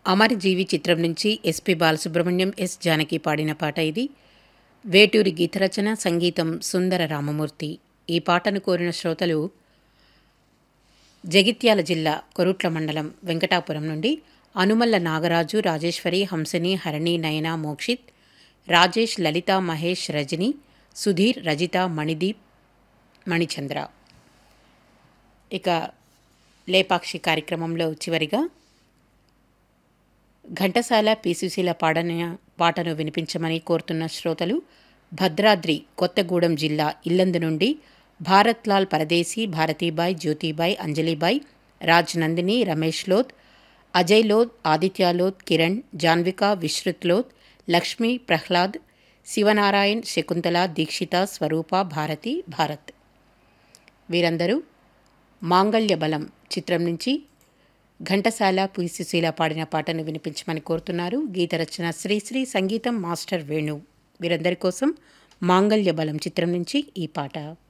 అమరజీవి చిత్రం నుంచి ఎస్పి బాలసుబ్రహ్మణ్యం ఎస్ జానకి పాడిన పాట ఇది వేటూరి గీతరచన సంగీతం సుందర రామమూర్తి ఈ పాటను కోరిన శ్రోతలు జగిత్యాల జిల్లా కొరుట్ల మండలం వెంకటాపురం నుండి అనుమల్ల నాగరాజు రాజేశ్వరి హంసని హరణి నయన మోక్షిత్ రాజేష్ లలిత మహేష్ రజని సుధీర్ రజిత మణిదీప్ మణిచంద్ర ఇక లేపాక్షి కార్యక్రమంలో చివరిగా ఘంటసాల పీసుశీల పాడన పాటను వినిపించమని కోరుతున్న శ్రోతలు భద్రాద్రి కొత్తగూడెం జిల్లా ఇల్లందు నుండి భారత్లాల్ పరదేశీ భారతీబాయ్ జ్యోతిబాయ్ అంజలిబాయ్ రాజ్ నందిని రమేష్ లోత్ అజయ్ లోత్ ఆదిత్య లోత్ కిరణ్ జాన్విక విశ్రుత్ లోత్ లక్ష్మి ప్రహ్లాద్ శివనారాయణ్ శకుంతల దీక్షిత స్వరూప భారతి భారత్ వీరందరూ మాంగళ్య బలం చిత్రం నుంచి ఘంటసాల పుయిసుశీల పాడిన పాటను వినిపించమని కోరుతున్నారు గీత రచన శ్రీశ్రీ సంగీతం మాస్టర్ వేణు వీరందరి కోసం మాంగళ్య బలం చిత్రం నుంచి ఈ పాట